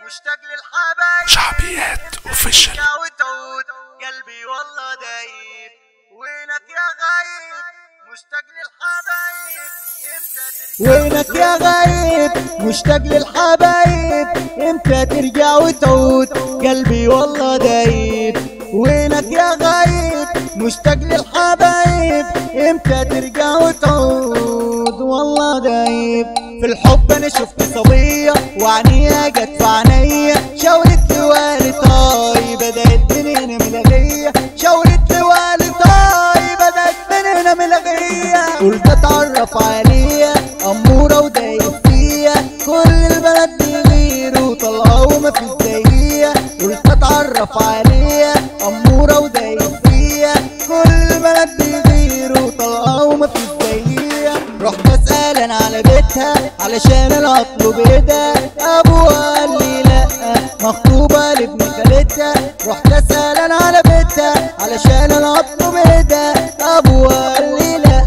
مشتاق للحبايب شعبيات اوفيشال ترجع وتعود قلبي والله دايب وينك يا غايب مشتاق للحبايب امتى ترجع وينك يا غايب مشتاق للحبايب امتى ترجع وتعود قلبي والله دايب وينك يا غايب مشتاق للحبايب امتى ترجع وتعود والله دايب في الحب انا شفت صبية وعنيها جت في عينيا شاورت لي والي طاي بدأت من هنا ملغية شاورت لي والي طاي بدأت من هنا ملغية قلت اتعرف عليها امورة ودايب فيها كل البلد بيغيروا طلعوا وما في زيها قلت اتعرف عليها امورة ودايب فيها كل البلد بيغيروا طلعوا وما في زيها رحت اسال انا على بيتها علشان انا اطلب ايدها ابوها قال لي لا مخطوبة لابن خالتها رحت اسال انا على بيتها علشان انا اطلب ايدها ابوها قال لي لا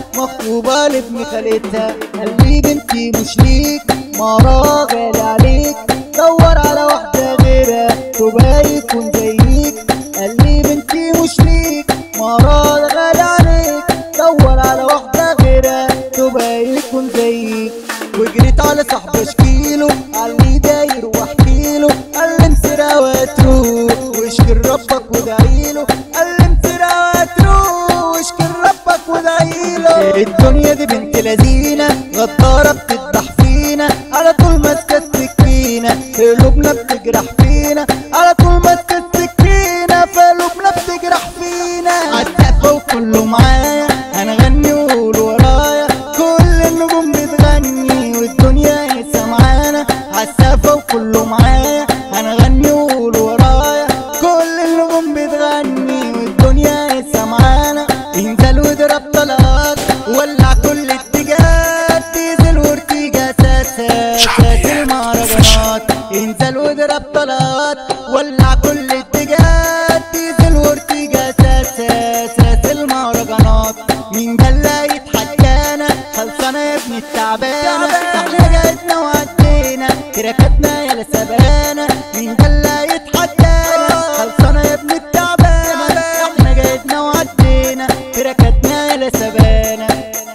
مخطوبة لابن خالتها قال لي بنتي مش ليك مرا غالي عليك دور على واحدة غيرها تبقى يكون زيك قال لي بنتي مش ليك مرا غالي عليك دور على واحدة غيرها تبقى يكون زيك وجريت على صاحبي اشكيله قال لي داير واحكيله قال لي انسرها وتروح واشكي ربك وادعيله قال لي انسرها وتروح واشكي ربك وادعيله الدنيا دي بنت لذينه غداره بتذبح فينا على طول ماسكه السكينه في قلوبنا بتجرح فينا على طول ماسكه السكينه في قلوبنا بتجرح فينا عالسقف وكله معايا هنغني وقول ورايا كل النجوم بتغني والدنيا هي سمعانا عالسقف وكله معايا هنغني وقول ورايا كل النجوم بتغني والدنيا هي سمعانا انزل واضرب طلقات ولع كل اتجاهات ديزل وارتيجا ساسات ساس المهرجانات انزل واضرب طلقات ولع كل اتجاهات ديزل وارتيجا ساسات ساس المهرجانات مين ده اللي يتحدانا خلصانه يا ابني التعبانه احنا جايتنا وعدينا تراكتنا يا لسبانه مين ده اللي يتحدانا خلصانه يا ابني التعبانه احنا جايتنا وعدينا تراكتنا يا لسبانه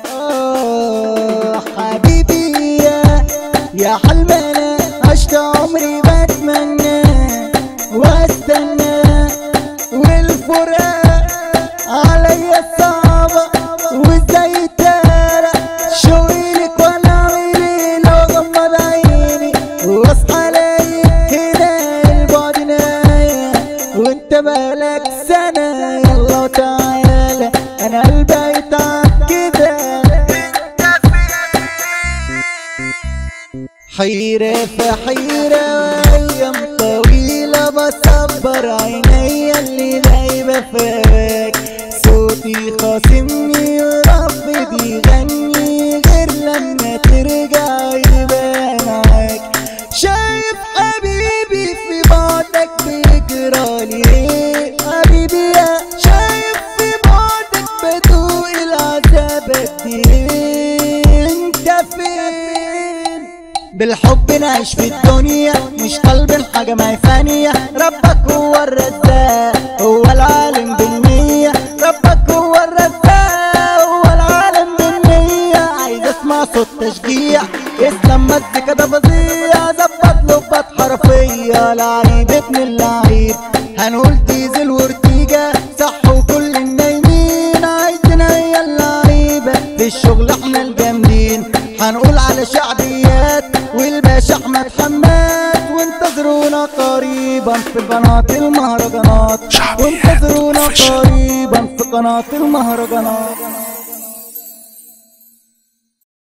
آه حبيبي يا يا حلمنا عشت عمري بتمنى واستنى والفراق عليا صعبة وازاي تارق شوقيلك وانا عيني لو غمض عيني واصحى الاقي هنا البعد نايم وانت بقالك سنة يلا وتعالى انا قلبي يتعب كده حيرة في حيرة وأيام طويلة بصبر عينيا اللي دايبة فيك صوتي خاصمني ورفض يغني غير لما ترجع يبقى معاك شايف حبيبي في بعدك بيجرالي ايه حبيبي يا شايف في بعدك بدوق العذاب قد ايه انت فين بالحب نعيش في الدنيا مش طالبين حاجة ما هي فانية ربك هو الرزاق هو العالم بالنية ربك هو الرزاق هو العالم بالنية عايز اسمع صوت تشجيع اسلام مزيكا ده فظيع ظبط لبط حرفية لعيب ابن اللعيب هنقول ديزل وارتيجا صح وكل النايمين عايزين هي اللعيبة في الشغل احنا الجامدين هنقول على شعبيات والباشا احمد حماد وانتظرونا قريبا في قناة المهرجانات شعبيات وانتظرونا official. قريبا في قناة المهرجانات